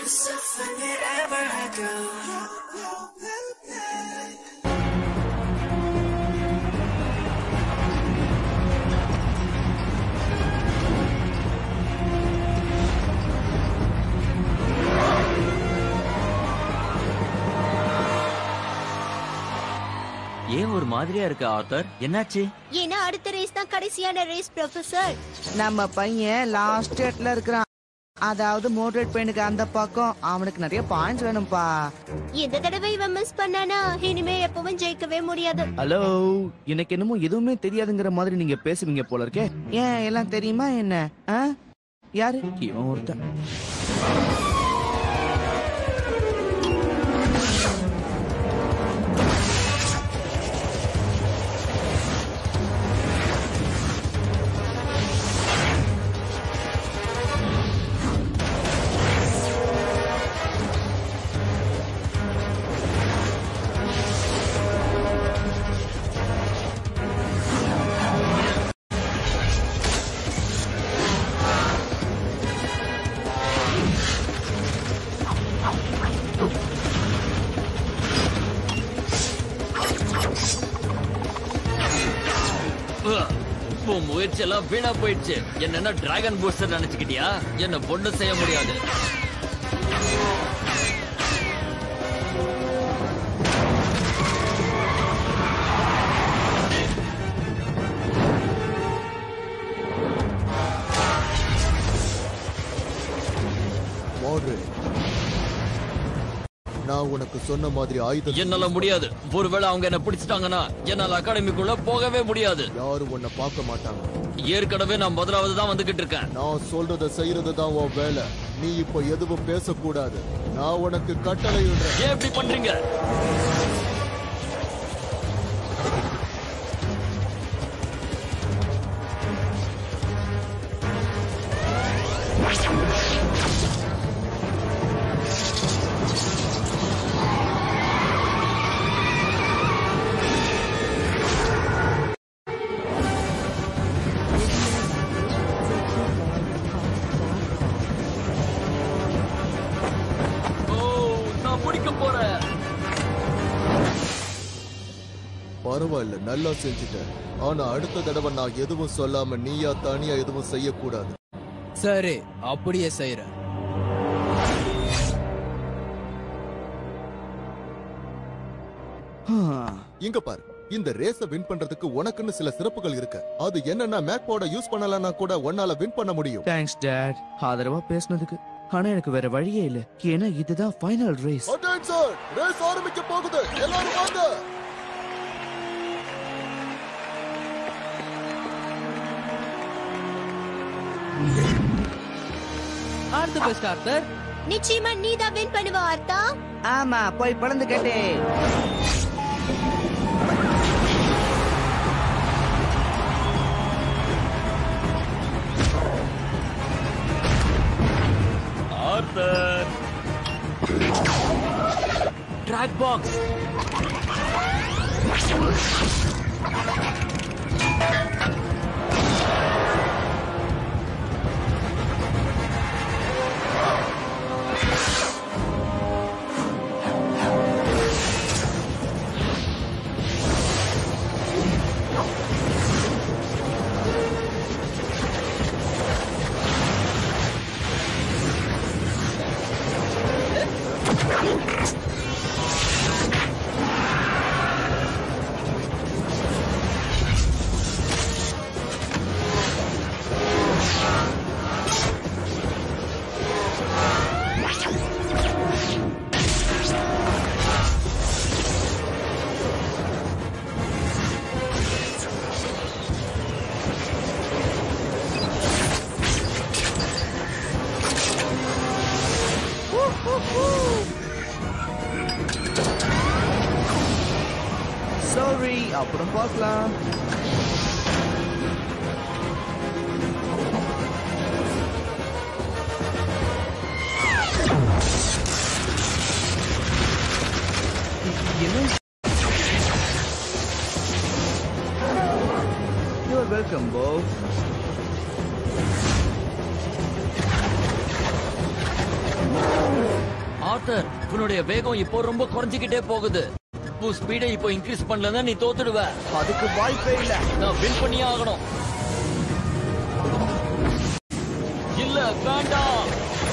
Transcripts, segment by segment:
myself whenever I go. ஏன் ஒரு மாதிரியா இருக்கு ஆத்தர் என்னாச்சு ஏன்னா அடுத்த ரேஸ் தான் கடைசியான ரேஸ் ப்ரொஃபசர் நம்ம பையன் லாஸ்ட் ஸ்டேட்ல இருக்கிறான் அதாவது மோட்டரேட் பையனுக்கு அந்த பக்கம் அவனுக்கு நிறைய பாயிண்ட்ஸ் வேணும்பா இந்த தடவை இவன் மிஸ் பண்ணானா இனிமே எப்பவும் ஜெயிக்கவே முடியாது ஹலோ எனக்கு என்னமோ எதுவுமே தெரியாதுங்கிற மாதிரி நீங்க பேசுவீங்க போல இருக்கே ஏன் எல்லாம் தெரியுமா என்ன ஆ? யாரு இவன் ஒருத்தன் உன் முயற்சி எல்லாம் வீணா போயிடுச்சு என்ன டிராகன் பூஸ்டர் நினைச்சுக்கிட்டியா என்ன பொண்ணு செய்ய முடியாது மாட்ரேட் நான் உனக்கு சொன்ன மாதிரி ஆயுதம் என்னால முடியாது ஒருவேளை அவங்க என்ன பிடிச்சிட்டாங்கன்னா என்னால அகாடமிக்குள்ள போகவே முடியாது யாரும் உன்னை பார்க்க மாட்டாங்க ஏற்கனவே நான் முதலாவது தான் வந்துகிட்டு இருக்கேன் நான் சொல்றத செய்யறது தான் உன் வேலை நீ இப்ப எதுவும் பேசக்கூடாது நான் உனக்கு கட்டளையிடுறேன் ஏன் இப்படி பண்றீங்க ஓ நான் முடிக்க போறேன் பரவாயில்ல நல்லா செஞ்சுட்டேன் ஆனா அடுத்த தடவை நான் எதுவும் சொல்லாம நீயா தனியா எதுவும் செய்யக்கூடாது சரி அப்படியே செய்யறேன் ஆ. இங்க பாரு இந்த ரேஸ வின் பண்றதுக்கு உனக்குன்னு சில சிறப்புகள் இருக்கு அது என்னன்னா மேக்போட யூஸ் பண்ணலன்னா கூட உன்னால வின் பண்ண முடியும் தேங்க்ஸ் டேட் ஆதரவா பேசுனதுக்கு ஆனா எனக்கு வேற வழியே இல்ல ஏன்னா இதுதான் ஃபைனல் ரேஸ் அட்டென்ஷன் ரேஸ் ஆரம்பிக்க போகுது எல்லாரும் வாங்க ஆல் தி பெஸ்ட் ஆர்த்தர் நிச்சயமா நீ தான் வின் பண்ணுவ அர்த்தா ஆமா போய் பழந்து கேட்டே ஆர்த்தர் ட்ராக் பாக்ஸ் சாரி அப்புறம் பார்க்கலாம் என்ன யூஆர் வெல்கம் போ ஆர்த்தர் உன்னுடைய வேகம் இப்போ ரொம்ப குறைஞ்சுக்கிட்டே போகுது உன் ஸ்பீடை இப்போ இன்க்ரீஸ் பண்ணலன்னா நீ தோத்துடுவ அதுக்கு வாய்ப்பே இல்ல நான் வின் பண்ணியே ஆகணும் இல்ல வேண்டாம்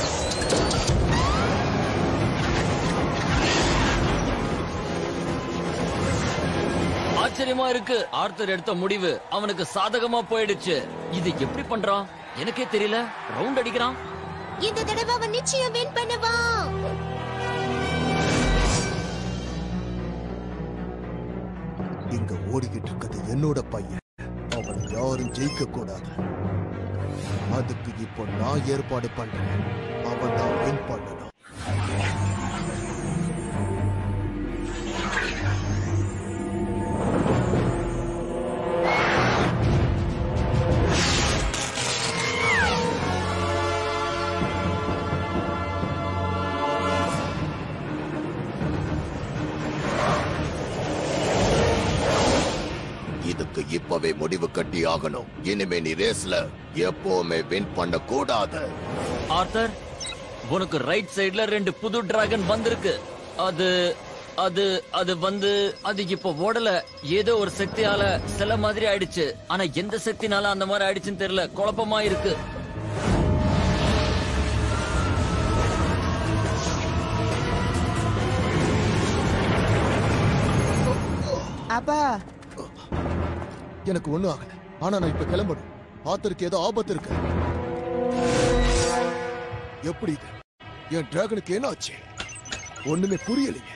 ஆச்சரியமா இருக்கு ஆர்த்தர் எடுத்த முடிவு அவனுக்கு சாதகமா போயிடுச்சு இது எப்படி பண்றான் எனக்கே தெரியல ரவுண்ட் அடிக்கிறான் இந்த தடவை அவன் நிச்சயம் வின் பண்ணுவான் இங்க ஓடிக்கிட்டு இருக்கிறது என்னோட பையன் அவன் யாரும் ஜெயிக்க கூடாது அதுக்கு இப்போ நான் ஏற்பாடு பண்றேன் அவன் தான் வின் பண்ணணும் இதுக்கு இப்பவே முடிவு கட்டி ஆகணும் இனிமே நீ ரேஸ்ல எப்பவுமே வின் பண்ண கூடாது ஆர்த்தர் உனக்கு ரைட் சைடுல ரெண்டு புது டிராகன் வந்திருக்கு அது அது அது வந்து அது இப்ப ஓடல ஏதோ ஒரு சக்தியால சில மாதிரி ஆயிடுச்சு ஆனா எந்த சக்தினால அந்த மாதிரி ஆயிடுச்சுன்னு தெரியல குழப்பமா இருக்கு அப்பா எனக்கு ஒண்ணும் ஆகல ஆனா நான் இப்ப கிளம்பணும் ஆத்தருக்கு ஏதோ ஆபத்து இருக்கு எப்படி இது என் டிராகனுக்கு என்ன ஆச்சு ஒண்ணுமே புரியலையே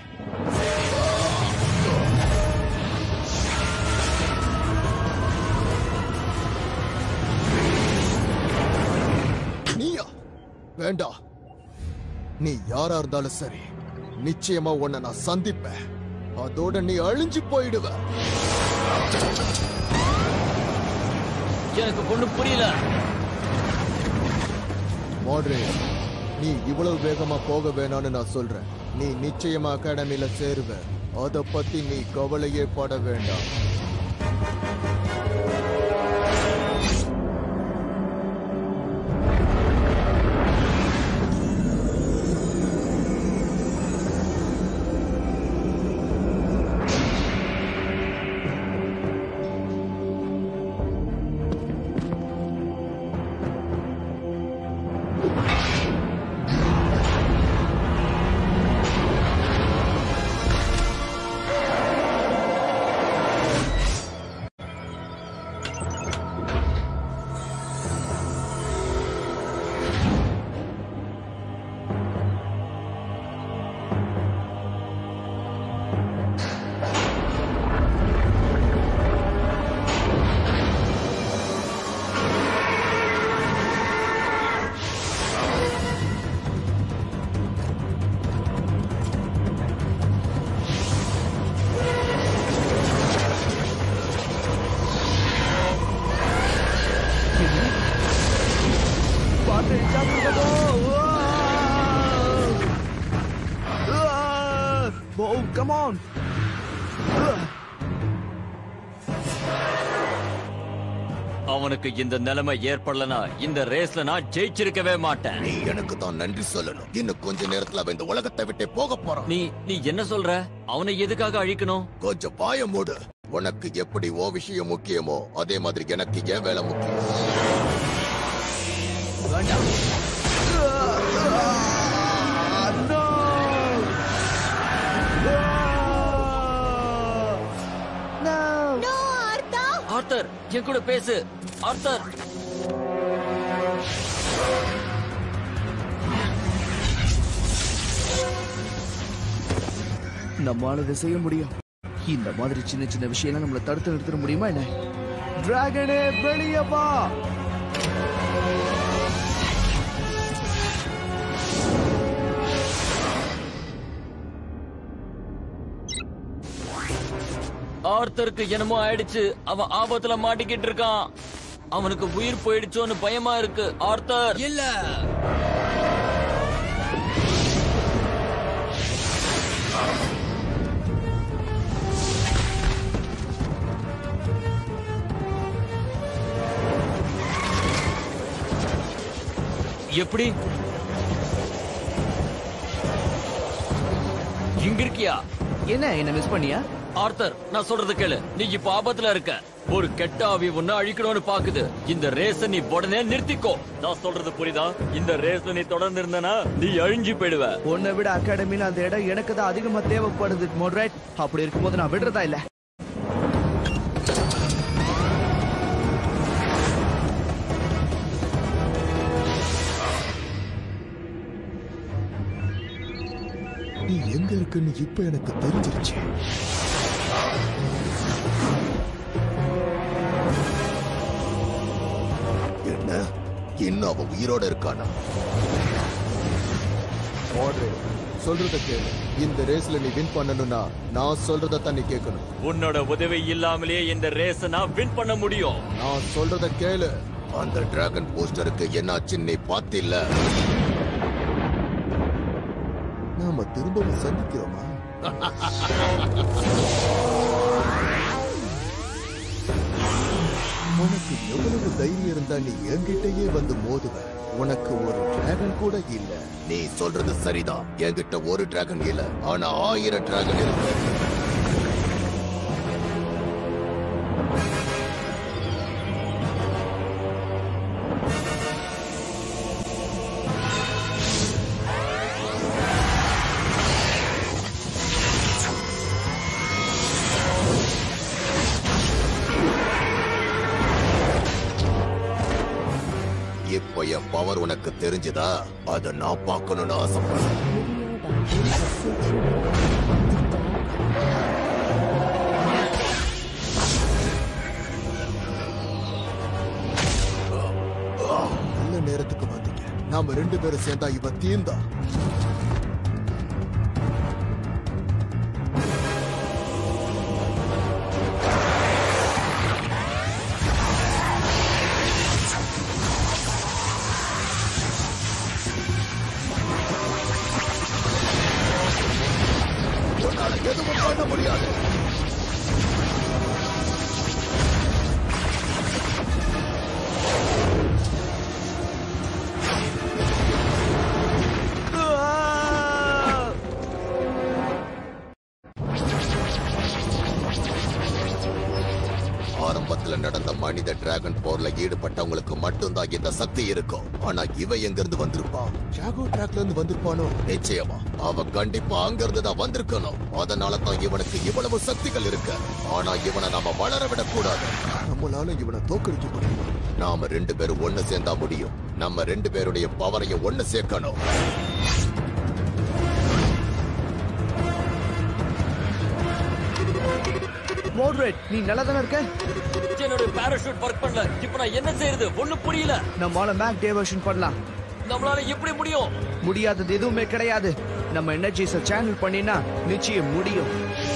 நீயா வேண்டாம் நீ யாரா இருந்தாலும் சரி நிச்சயமா உன்னை நான் சந்திப்பேன் அதோட நீ அழிஞ்சு போயிடுவ எனக்கு ஒண்ணும் புரியல மாட்ரே நீ இவ்வளவு வேகமா போக வேணாம்னு நான் சொல்றேன் நீ நிச்சயமா அகாடமில சேருவ அத பத்தி நீ கவலையே பட வேண்டாம் பார்த்து ஜாக்கிரதை போ கம் ஆன் அவனுக்கு இந்த நிலைமை ஏற்படலனா இந்த ரேஸ்ல நான் ஜெயிச்சிருக்கவே மாட்டேன் நீ எனக்கு தான் நன்றி சொல்லணும் இன்னும் கொஞ்ச நேரத்துல அவன் இந்த உலகத்தை விட்டே போக போறான் நீ நீ என்ன சொல்ற அவனை எதுக்காக அழிக்கணும் கொஞ்சம் பாய மூடு உனக்கு எப்படி ஓ விஷயம் முக்கியமோ அதே மாதிரி எனக்கு என் வேலை முக்கியம் வேண்டாம் No! No! நோ அர்த்தா ஆர்த்தர் என் கூட பேசு ஆர்த்தர் நம்மால இதை செய்ய முடியும் இந்த மாதிரி சின்ன சின்ன விஷயம்லாம் நம்மள தடுத்து நிறுத்த முடியுமா என்ன டிராகனே வெளியே வா ஆர்த்தருக்கு என்னமோ ஆயிடுச்சு அவன் ஆபத்துல மாட்டிக்கிட்டு இருக்கான் அவனுக்கு உயிர் போயிடுச்சோன்னு பயமா இருக்கு ஆர்த்தர் இல்ல இங்க இருக்கியா என்ன என்ன மிஸ் பண்ணியா ஆர்த்தர் நான் சொல்றது கேளு நீ இப்ப ஆபத்துல இருக்க ஒரு கெட்ட ஆவி ஒன்னு அழிக்கணும்னு பாக்குது இந்த ரேஸ நீ உடனே நிறுத்திக்கோ நான் சொல்றது புரியுதா இந்த ரேஸ்ல நீ தொடர்ந்து இருந்தனா நீ அழிஞ்சு போயிடுவ உன்னை விட அகாடமில அந்த இடம் எனக்கு தான் அதிகமா தேவைப்படுது மோட்ரேட் அப்படி இருக்கும்போது நான் விடுறதா இல்ல நீ எங்க இருக்குன்னு இப்ப எனக்கு தெரிஞ்சிருச்சு என்ன இன்னும் அவன் உயிரோட இருக்கானா மாடரேட் சொல்றத கேளு இந்த ரேஸ்ல நீ வின் பண்ணணும்னா நான் சொல்றத தான் நீ கேட்கணும் உன்னோட உதவி இல்லாமலேயே இந்த ரேஸ நான் வின் பண்ண முடியும் நான் சொல்றத கேளு அந்த டிராகன் போஸ்டருக்கு என்னாச்சுன்னு நீ பார்த்தில்ல நாம திரும்பவும் சந்திக்கிறோமா உனக்கு எவ்வளவு தைரியம் இருந்தா நீ என்கிட்டயே வந்து மோதுவ உனக்கு ஒரு டிராகன் கூட இல்ல நீ சொல்றது சரிதான் என்கிட்ட ஒரு டிராகன் இல்ல ஆனா ஆயிரம் டிராகன் இருக்கு இப்போ என் பவர் உனக்கு தெரிஞ்சுதா அத நான் பார்க்கணும்னு ஆசைப்படுறேன் நல்ல நேரத்துக்கு வந்தீங்க நாம ரெண்டு பேரும் சேர்ந்தா இவ தீர்ந்தா உன்னால எதுவும் பண்ண முடியாது ஆரம்பத்துல நடந்த மனித டிராகன் போர்ல ஈடுபட்டவங்களுக்கு மட்டும்தான் இந்த சக்தி இருக்கும் ஆனா இவ எங்க இருந்து வந்திருப்பா ஜாகோ டிராக்ல இருந்து வந்திருப்பானோ நிச்சயமா அவ கண்டிப்பா அங்க இருந்து தான் வந்திருக்கணும் அதனால தான் இவனுக்கு இவ்வளவு சக்திகள் இருக்கு ஆனா இவனை நாம வளர விடக் கூடாது நம்மளால இவனை தோக்கடிக்க முடியும் நாம ரெண்டு பேரும் ஒண்ணு சேர்ந்தா முடியும் நம்ம ரெண்டு பேருடைய பவரையும் ஒண்ணு சேர்க்கணும் மோட்ரேட் நீ நல்லா தானே இருக்க என்னோட பேராஷூட் ஒர்க் பண்ணல இப்ப நான் என்ன செய்யறது ஒண்ணு புரியல நம்மளால மேக் டேவர்ஷன் பண்ணலாம் நம்மளால எப்படி முடியும் முடியாதது எதுவுமே கிடையாது நம்ம எனர்ஜிஸ சேனல் பண்ணினா நிச்சயம் முடியும்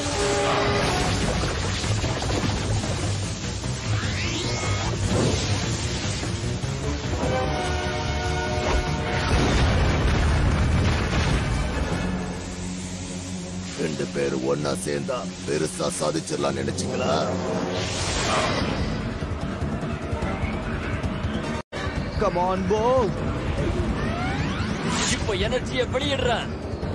ரெண்டு பேரும் ஒன்னா சேர்ந்தா பெருசா சாதிச்சிடலாம் நினைச்சீங்களா கம் ஆன் போ இப்ப எனர்ஜிய வெளியிடுறேன்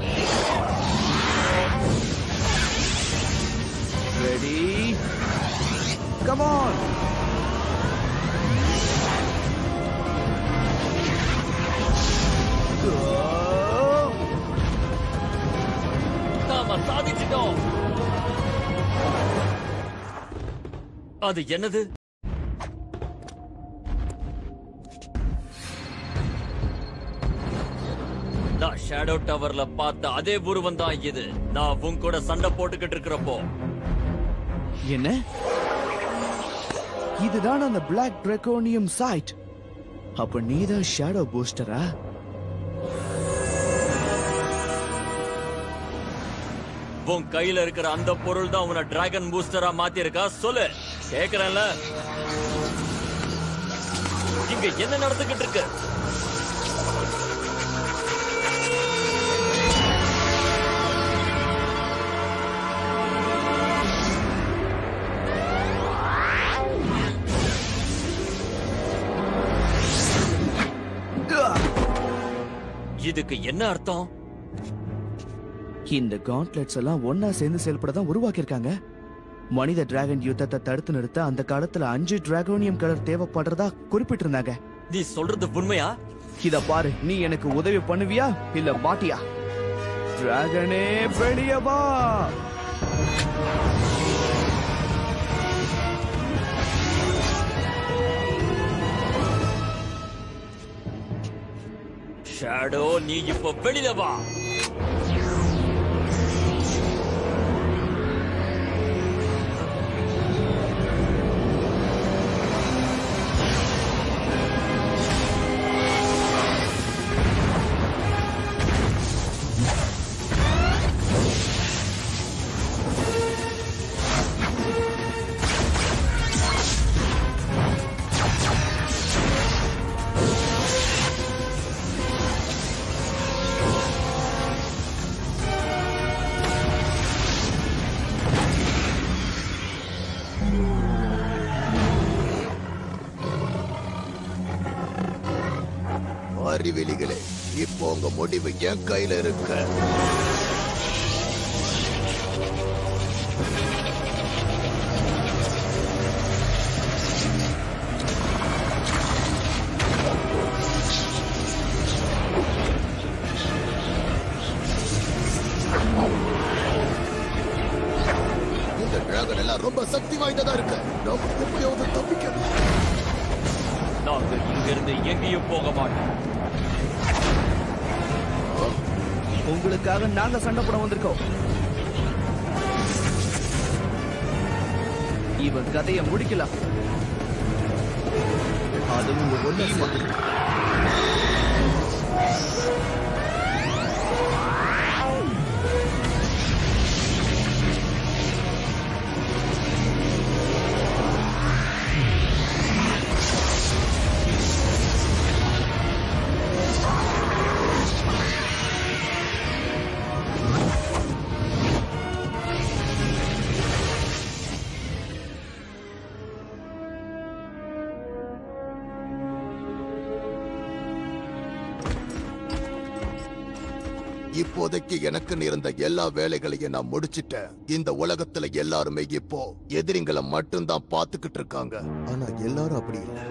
ரெடி கம் ஆன் நாம சாதிச்சிட்டோம் அது என்னது நான் ஷேடோ டவர்ல பார்த்த அதே உருவம் தான் இது நான் உன் கூட சண்டை போட்டுக்கிட்டு இருக்கிறப்போ என்ன இதுதான் அந்த பிளாக் டிராகோனியம் சைட் அப்ப நீதான் ஷேடோ பூஸ்டரா உன் கையில இருக்கிற அந்த பொருள் தான் உன்னை டிராகன் பூஸ்டரா மாத்திருக்கா சொல்லு கேக்குறேன்ல இங்க என்ன நடந்துகிட்டு இருக்கு இதுக்கு என்ன அர்த்தம் இந்த காண்ட்லெட்ஸ் எல்லாம் ஒன்னா சேர்ந்து செயல்பட தான் உருவாக்கியிருக்காங்க மனித டிராகன் யுத்தத்தை தடுத்து நிறுத்த அந்த காலத்துல அஞ்சு டிராகோனியம் கலர் தேவைப்படுறதா குறிப்பிட்டிருந்தாங்க நீ சொல்றது உண்மையா இத பாரு நீ எனக்கு உதவி பண்ணுவியா இல்ல மாட்டியா டிராகனே வெளிய வா ஷேடோ நீ இப்ப வெளியில வா அறிவெளிகளே இப்போ உங்க முடிவு என் கையில இருக்கு இந்த டிராகன் எல்லாம் ரொம்ப சக்தி வாய்ந்ததா இருக்கு நாம எப்படியாவது தப்பிக்கணும் நாங்க இங்க இருந்து எங்கேயும் போக மாட்டோம் உங்களுக்காக நாங்க சண்டை போட வந்திருக்கோம் இவன் கதையை முடிக்கலாம் அதுவும் ஒண்ணு சேர்ந்து. இப்போதைக்கு எனக்கு இருந்த எல்லா வேலைகளையும் நான் முடிச்சிட்டேன் இந்த உலகத்துல எல்லாருமே இப்போ எதிரிங்களை மட்டும்தான் பாத்துக்கிட்டு இருக்காங்க ஆனா எல்லாரும் அப்படி இல்ல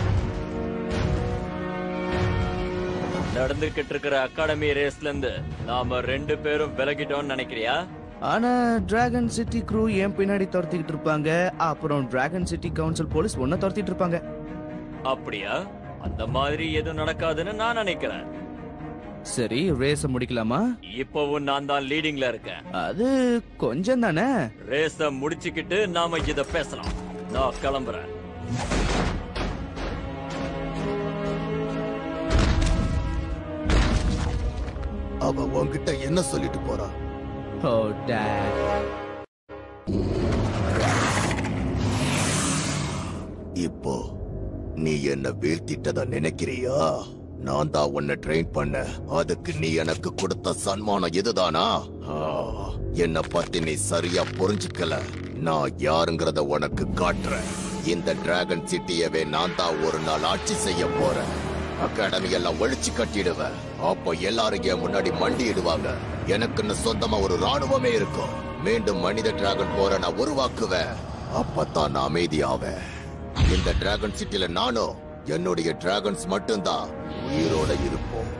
நடந்துகிட்டு இருக்கிற அகாடமி ரேஸ்ல இருந்து நாம ரெண்டு பேரும் விலகிட்டோம்னு நினைக்கிறியா ஆனா டிராகன் சிட்டி க்ரூ ஏன் பின்னாடி துரத்திக்கிட்டு இருப்பாங்க அப்புறம் டிராகன் சிட்டி கவுன்சில் போலீஸ் ஒன்ன துரத்திட்டு இருப்பாங்க அப்படியா அந்த மாதிரி எதுவும் நடக்காதுன்னு நான் நினைக்கிறேன் சரி ரேஸ முடிக்கலாமா இப்பவும் நான் தான் லீடிங்ல இருக்கேன் அது கொஞ்சம் தானே ரேஸ முடிச்சுக்கிட்டு நாம இத பேசலாம் நான் கிளம்புறேன் அவ உன்கிட்ட என்ன சொல்லிட்டு போறா ஓ டேட் இப்போ நீ என்ன வீழ்த்திட்டதா நினைக்கிறியா நான் தான் உன்னை ட்ரெயின் பண்ண அதுக்கு நீ எனக்கு கொடுத்த சன்மானம் இதுதானா ஆ, என்னை பத்தி நீ சரியா புரிஞ்சுக்கல நான் யாருங்கிறத உனக்கு காட்டுறேன் இந்த டிராகன் சிட்டியவே நான் தான் ஒரு நாள் ஆட்சி செய்ய போறேன் அகாடமி எல்லாம் ஒழிச்சு கட்டிடுவேன் அப்போ எல்லாரும் என் முன்னாடி மண்டியிடுவாங்க எனக்குன்னு சொந்தமா ஒரு ராணுவமே இருக்கும் மீண்டும் மனித டிராகன் போற நான் உருவாக்குவேன் அப்பதான் நான் அமைதியாவேன் இந்த டிராகன் சிட்டில நானும் என்னுடைய டிராகன்ஸ் மட்டும்தான் உயிரோட இருப்போம்